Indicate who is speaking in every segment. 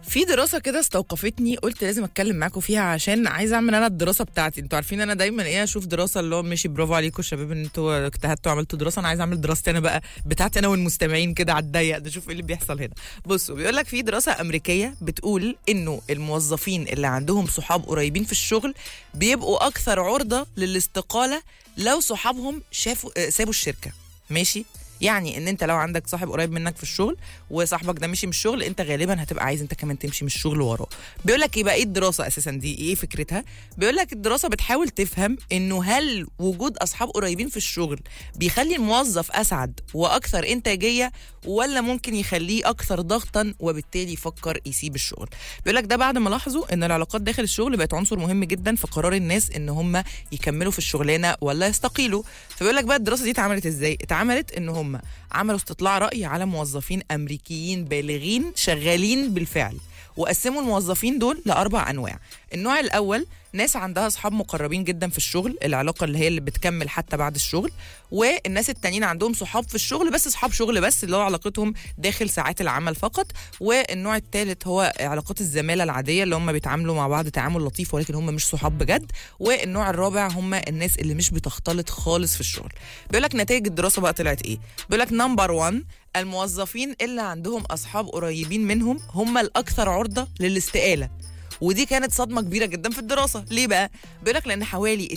Speaker 1: في دراسه كده استوقفتني قلت لازم اتكلم معاكم فيها عشان عايزه اعمل انا الدراسه بتاعتي انتوا عارفين انا دايما ايه اشوف دراسه اللي هو ماشي برافو عليكم شباب ان انتوا اجتهدتوا وعملتوا دراسه انا عايزه اعمل دراستي انا بقى بتاعتي انا والمستمعين كده على الضيق ده شوف ايه اللي بيحصل هنا بصوا بيقول لك في دراسه امريكيه بتقول انه الموظفين اللي عندهم صحاب قريبين في الشغل بيبقوا اكثر عرضه للاستقاله لو صحابهم شافوا آه، سابوا الشركه ماشي يعني ان انت لو عندك صاحب قريب منك في الشغل وصاحبك ده مشي من الشغل انت غالبا هتبقى عايز انت كمان تمشي من الشغل وراه بيقول لك ايه بقى ايه الدراسه اساسا دي ايه فكرتها بيقول لك الدراسه بتحاول تفهم انه هل وجود اصحاب قريبين في الشغل بيخلي الموظف اسعد واكثر انتاجيه ولا ممكن يخليه اكثر ضغطا وبالتالي يفكر يسيب الشغل بيقول لك ده بعد ما لاحظوا ان العلاقات داخل الشغل بقت عنصر مهم جدا في قرار الناس ان هم يكملوا في الشغلانه ولا يستقيلوا فبيقول لك بقى الدراسه دي اتعملت ازاي اتعملت ان هم عملوا استطلاع راي على موظفين امريكيين بالغين شغالين بالفعل وقسموا الموظفين دول لاربع انواع النوع الاول ناس عندها اصحاب مقربين جدا في الشغل العلاقه اللي هي اللي بتكمل حتى بعد الشغل والناس التانيين عندهم صحاب في الشغل بس صحاب شغل بس اللي هو علاقتهم داخل ساعات العمل فقط والنوع الثالث هو علاقات الزماله العاديه اللي هم بيتعاملوا مع بعض تعامل لطيف ولكن هم مش صحاب بجد والنوع الرابع هم الناس اللي مش بتختلط خالص في الشغل بيقول لك نتائج الدراسه بقى طلعت ايه بيقول لك نمبر 1 الموظفين اللي عندهم اصحاب قريبين منهم هم الاكثر عرضه للاستقاله ودي كانت صدمه كبيره جدا في الدراسه ليه بقى بيقول لك لان حوالي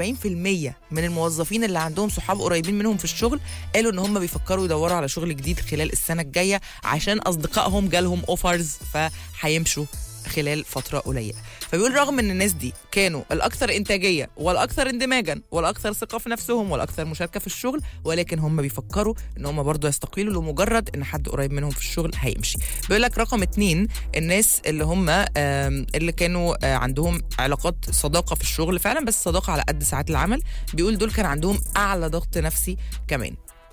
Speaker 1: 42% من الموظفين اللي عندهم صحاب قريبين منهم في الشغل قالوا ان هم بيفكروا يدوروا على شغل جديد خلال السنه الجايه عشان اصدقائهم جالهم اوفرز فهيمشوا خلال فترة قليلة فبيقول رغم ان الناس دي كانوا الاكثر انتاجية والاكثر اندماجا والاكثر ثقة في نفسهم والاكثر مشاركة في الشغل ولكن هم بيفكروا ان هم برضه يستقيلوا لمجرد ان حد قريب منهم في الشغل هيمشي بيقول لك رقم اتنين الناس اللي هم آم، اللي كانوا آه، عندهم علاقات صداقة في الشغل فعلا بس صداقة على قد ساعات العمل بيقول دول كان عندهم اعلى ضغط نفسي كمان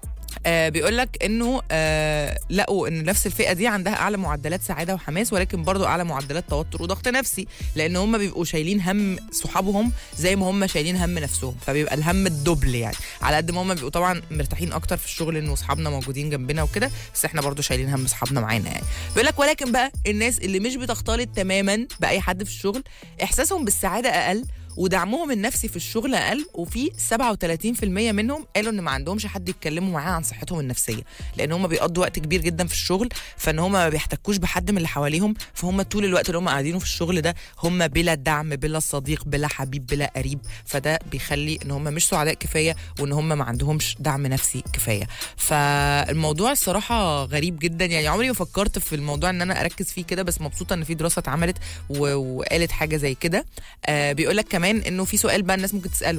Speaker 1: آه بيقول لك انه آه لقوا ان نفس الفئه دي عندها اعلى معدلات سعاده وحماس ولكن برضو اعلى معدلات توتر وضغط نفسي لان هم بيبقوا شايلين هم صحابهم زي ما هم شايلين هم نفسهم فبيبقى الهم الدبل يعني على قد ما هم بيبقوا طبعا مرتاحين اكتر في الشغل انه اصحابنا موجودين جنبنا وكده بس احنا برضو شايلين هم اصحابنا معانا يعني بيقول لك ولكن بقى الناس اللي مش بتختلط تماما باي حد في الشغل احساسهم بالسعاده اقل ودعمهم النفسي في الشغل اقل وفي 37% منهم قالوا ان ما عندهمش حد يتكلموا معاه عن صحتهم النفسيه لان هم بيقضوا وقت كبير جدا في الشغل فان هم ما بيحتكوش بحد من اللي حواليهم فهم طول الوقت اللي هم قاعدينه في الشغل ده هم بلا دعم بلا صديق بلا حبيب بلا قريب فده بيخلي ان هم مش سعداء كفايه وان هم ما عندهمش دعم نفسي كفايه فالموضوع الصراحه غريب جدا يعني عمري ما فكرت في الموضوع ان انا اركز فيه كده بس مبسوطه ان في دراسه اتعملت و- وقالت حاجه زي كده آه بيقول لك كمان انه في سؤال بقى الناس ممكن تساله